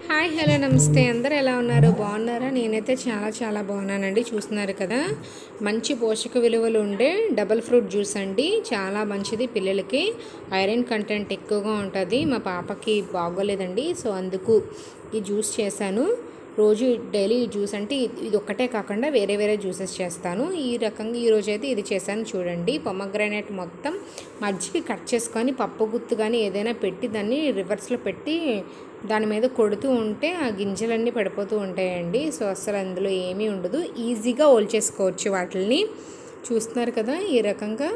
hi hello నమస్తే అందరు ఎలా ఉన్నారు బాగున్నారా నేనైతే చాలా చాలా బాగున్నానండి చూస్తున్నారు కదా మంచి పోషక విలువలు ఉండే డబల్ ఫ్రూట్ జ్యూస్ అండి చాలా మంచిది పిల్లలకి ఐరన్ కంటెంట్ ఎక్కువగా ఉంటుంది మా పాపకి బాగోలేదండి సో అందుకు ఈ జ్యూస్ చేశాను రోజు డైలీ జ్యూస్ అంటే ఇది ఇది ఒక్కటే కాకుండా వేరే వేరే జ్యూసెస్ చేస్తాను ఈ రకంగా ఈ రోజు అయితే ఇది చేశాను చూడండి పొమగ్రానైట్ మొత్తం మజ్జిగ కట్ చేసుకొని పప్పు గుత్తు కానీ ఏదైనా పెట్టి దాన్ని రివర్స్లో పెట్టి దాని మీద కొడుతూ ఉంటే ఆ గింజలన్నీ పడిపోతూ ఉంటాయండి సో అసలు అందులో ఏమీ ఉండదు ఈజీగా ఓల్చేసుకోవచ్చు వాటిని చూస్తున్నారు కదా ఈ రకంగా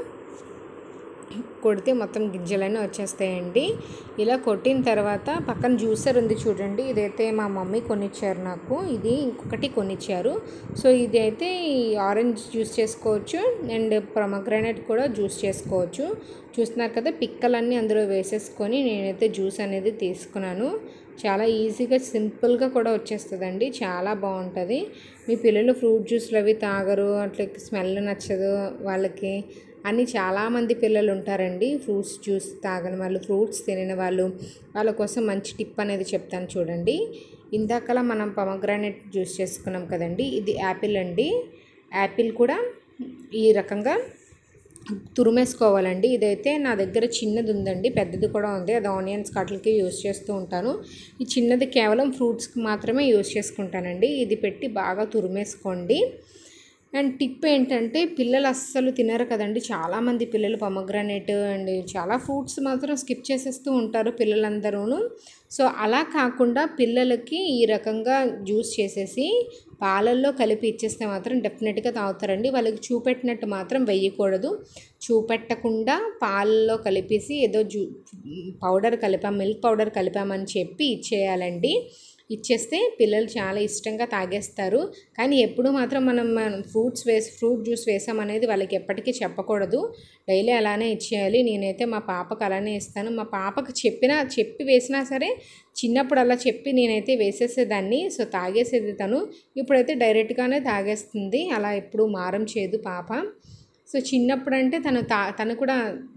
కొడితే మొత్తం గింజలన్నీ వచ్చేస్తాయండి ఇలా కొట్టిన తర్వాత పక్కన జ్యూసర్ ఉంది చూడండి ఇదైతే మా మమ్మీ కొనిచ్చారు నాకు ఇది ఇంకొకటి కొనిచ్చారు సో ఇది అయితే ఈ ఆరెంజ్ జ్యూస్ చేసుకోవచ్చు అండ్ ప్రొమగ్రానైట్ కూడా జ్యూస్ చేసుకోవచ్చు చూస్తున్నారు కదా పిక్కలన్నీ అందులో వేసేసుకొని నేనైతే జ్యూస్ అనేది తీసుకున్నాను చాలా ఈజీగా సింపుల్గా కూడా వచ్చేస్తుందండి చాలా బాగుంటుంది మీ పిల్లలు ఫ్రూట్ జ్యూస్లు అవి తాగరు అట్లా స్మెల్ నచ్చదు వాళ్ళకి అని చాలామంది పిల్లలు ఉంటారండి ఫ్రూట్స్ జ్యూస్ తాగని వాళ్ళు ఫ్రూట్స్ తినని వాళ్ళు వాళ్ళ కోసం మంచి టిప్ అనేది చెప్తాను చూడండి ఇందాకలా మనం పొమగ్రానైట్ జ్యూస్ చేసుకున్నాం కదండి ఇది యాపిల్ అండి యాపిల్ కూడా ఈ రకంగా తురిమేసుకోవాలండి ఇదైతే నా దగ్గర చిన్నది ఉందండి పెద్దది కూడా ఉంది అది ఆనియన్స్ కట్లకి యూస్ చేస్తూ ఉంటాను ఈ చిన్నది కేవలం ఫ్రూట్స్కి మాత్రమే యూస్ చేసుకుంటానండి ఇది పెట్టి బాగా తురిమేసుకోండి అండ్ టిప్ ఏంటంటే పిల్లలు అస్సలు తినరు కదండి చాలామంది పిల్లలు పొమగ్రానేట్ అండ్ చాలా ఫ్రూట్స్ మాత్రం స్కిప్ చేసేస్తూ ఉంటారు పిల్లలందరూను సో అలా కాకుండా పిల్లలకి ఈ రకంగా జ్యూస్ చేసేసి పాలల్లో కలిపి ఇచ్చేస్తే మాత్రం డెఫినెట్గా తాగుతారండి వాళ్ళకి చూపెట్టినట్టు మాత్రం వేయకూడదు చూపెట్టకుండా పాలల్లో కలిపేసి ఏదో జ్యూ పౌడర్ కలిపాం మిల్క్ పౌడర్ కలిపామని చెప్పి ఇచ్చేయాలండి ఇచ్చేస్తే పిల్లలు చాలా ఇష్టంగా తాగేస్తారు కానీ ఎప్పుడు మాత్రం మనం మనం ఫ్రూట్స్ వేసి ఫ్రూట్ జ్యూస్ వేసామనేది వాళ్ళకి ఎప్పటికీ చెప్పకూడదు డైలీ అలానే ఇచ్చేయాలి నేనైతే మా పాపకు అలానే ఇస్తాను మా పాపకు చెప్పినా చెప్పి వేసినా సరే చిన్నప్పుడు అలా చెప్పి నేనైతే వేసేసేదాన్ని సో తాగేసేది తను ఇప్పుడైతే డైరెక్ట్గానే తాగేస్తుంది అలా ఎప్పుడు మారం చేయదు పాప సో చిన్నప్పుడు అంటే తను తా తను కూడా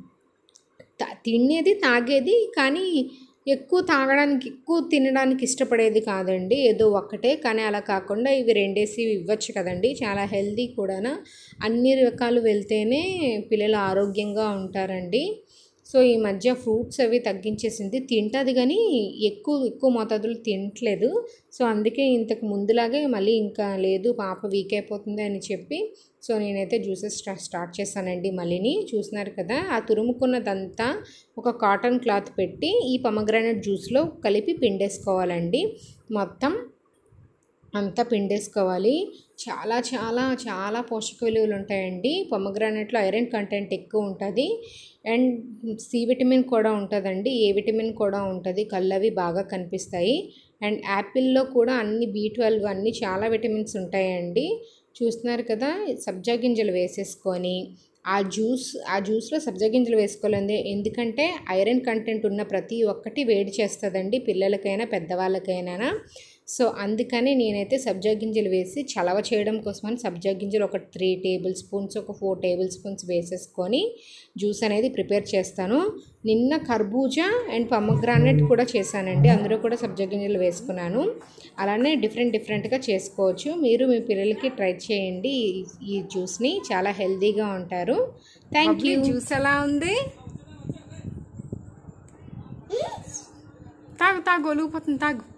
తినేది తాగేది కానీ ఎక్కువ తాగడానికి ఎక్కువ తినడానికి ఇష్టపడేది కాదండి ఏదో ఒక్కటే కానీ అలా కాకుండా ఇవి రెండేసి ఇవ్వచ్చు కదండి చాలా హెల్దీ కూడా అన్ని రకాలు వెళ్తేనే పిల్లలు ఆరోగ్యంగా ఉంటారండి సో ఈ మధ్య ఫ్రూట్స్ అవి తగ్గించేసింది తింటుంది కానీ ఎక్కువ ఎక్కువ మోతాదులో తినట్లేదు సో అందుకే ఇంతకు ముందులాగే మళ్ళీ ఇంకా లేదు పాప వీక్ అయిపోతుంది అని చెప్పి సో నేనైతే జ్యూసెస్ స్టార్ట్ చేశానండి మళ్ళీని చూస్తున్నారు కదా ఆ తురుముకున్నదంతా ఒక కాటన్ క్లాత్ పెట్టి ఈ పమగ్రానైట్ జ్యూస్లో కలిపి పిండేసుకోవాలండి మొత్తం అంతా పిండేసుకోవాలి చాలా చాలా చాలా పోషక విలువలు ఉంటాయండి పొమగ్రానైట్లో ఐరన్ కంటెంట్ ఎక్కువ ఉంటుంది అండ్ సి విటమిన్ కూడా ఉంటుందండి ఏ విటమిన్ కూడా ఉంటుంది కళ్ళవి బాగా కనిపిస్తాయి అండ్ యాపిల్లో కూడా అన్ని బీ ట్వెల్వ్ అన్ని చాలా విటమిన్స్ ఉంటాయండి చూస్తున్నారు కదా సబ్జా గింజలు వేసేసుకొని ఆ జ్యూస్ ఆ జ్యూస్లో సబ్జా గింజలు వేసుకోలేదు ఎందుకంటే ఐరన్ కంటెంట్ ఉన్న ప్రతి ఒక్కటి వేడి చేస్తుందండి పిల్లలకైనా పెద్దవాళ్ళకైనా సో అందుకని నేనైతే సబ్జా గింజలు వేసి చలవ చేయడం కోసమని సబ్జా గింజలు ఒక త్రీ టేబుల్ స్పూన్స్ ఒక ఫోర్ టేబుల్ స్పూన్స్ వేసేసుకొని జ్యూస్ అనేది ప్రిపేర్ చేస్తాను నిన్న కర్బూజా అండ్ పమ్మగ్రానైట్ కూడా చేశానండి అందులో కూడా సబ్జా గింజలు వేసుకున్నాను అలానే డిఫరెంట్ డిఫరెంట్గా చేసుకోవచ్చు మీరు మీ పిల్లలకి ట్రై చేయండి ఈ జ్యూస్ని చాలా హెల్తీగా ఉంటారు థ్యాంక్ యూ జ్యూస్ ఎలా ఉంది తాగు తాగు ఒలిగిపోతుంది తాగు